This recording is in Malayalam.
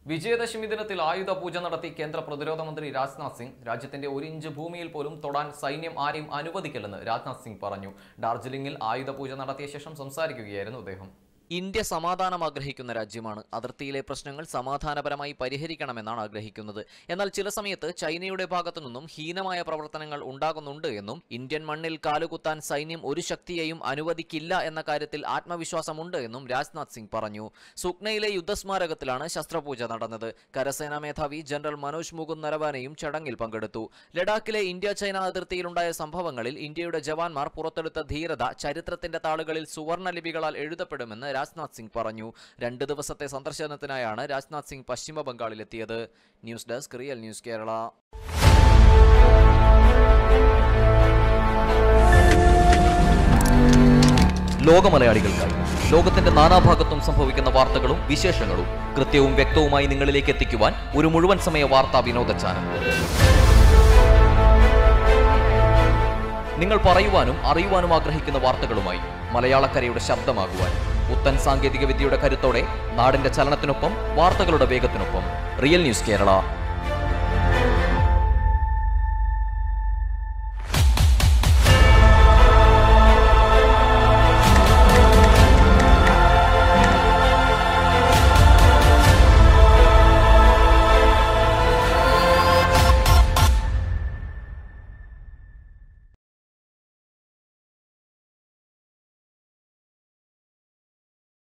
വിജയദശമി ദിനത്തിൽ ആയുധ പൂജ നടത്തി കേന്ദ്ര പ്രതിരോധ മന്ത്രി രാജ്നാഥ് സിംഗ് രാജ്യത്തിന്റെ ഒരു ഇഞ്ച് ഭൂമിയിൽ പോലും തൊടാൻ സൈന്യം ആരെയും അനുവദിക്കില്ലെന്ന് രാജ്നാഥ് സിംഗ് പറഞ്ഞു ഡാർജിലിംഗിൽ ആയുധ പൂജ നടത്തിയ ശേഷം സംസാരിക്കുകയായിരുന്നു അദ്ദേഹം ഇന്ത്യ സമാധാനം ആഗ്രഹിക്കുന്ന രാജ്യമാണ് അതിർത്തിയിലെ പ്രശ്നങ്ങൾ സമാധാനപരമായി പരിഹരിക്കണമെന്നാണ് ആഗ്രഹിക്കുന്നത് എന്നാൽ ചില സമയത്ത് ചൈനയുടെ ഭാഗത്തു നിന്നും ഹീനമായ പ്രവർത്തനങ്ങൾ ഉണ്ടാകുന്നുണ്ട് എന്നും ഇന്ത്യൻ മണ്ണിൽ കാലുകുത്താൻ സൈന്യം ഒരു ശക്തിയെയും അനുവദിക്കില്ല എന്ന കാര്യത്തിൽ ആത്മവിശ്വാസമുണ്ട് എന്നും രാജ്നാഥ് സിംഗ് പറഞ്ഞു സുക്നയിലെ യുദ്ധസ്മാരകത്തിലാണ് ശസ്ത്രപൂജ നടന്നത് കരസേനാ മേധാവി ജനറൽ മനോജ് മുകുന്ദ് നരവാനെയും ചടങ്ങിൽ പങ്കെടുത്തു ലഡാക്കിലെ ഇന്ത്യ ചൈന അതിർത്തിയിലുണ്ടായ സംഭവങ്ങളിൽ ഇന്ത്യയുടെ ജവാന്മാർ പുറത്തെടുത്ത ധീരത ചരിത്രത്തിന്റെ താളുകളിൽ സുവർണ ലിപികളാൽ എഴുതപ്പെടുമെന്ന് രാജ്നാഥ് സിംഗ് പറഞ്ഞു രണ്ട് ദിവസത്തെ സന്ദർശനത്തിനായാണ് രാജ്നാഥ് സിംഗ് പശ്ചിമ ബംഗാളിലെത്തിയത് news desk real news Kerala ലോകമലയാളികൾക്കായി ലോകത്തിന്റെ നാനാഭാഗത്തും സംഭവിക്കുന്ന വാർത്തകളും വിശേഷങ്ങളും കൃത്യവും വ്യക്തവുമായി നിങ്ങളിലേക്ക് എത്തിക്കുവാൻ ഒരു മുഴുവൻ സമയ വാർത്താ വിനോദ ചാനൽ നിങ്ങൾ പറയുവാനും അറിയുവാനും ആഗ്രഹിക്കുന്ന വാർത്തകളുമായി മലയാളക്കരയുടെ ശബ്ദമാകുവാൻ പുത്തൻ സാങ്കേതിക വിദ്യയുടെ കരുത്തോടെ നാടിന്റെ ചലനത്തിനൊപ്പം വാർത്തകളുടെ വേഗത്തിനൊപ്പം റിയൽ ന്യൂസ് കേരള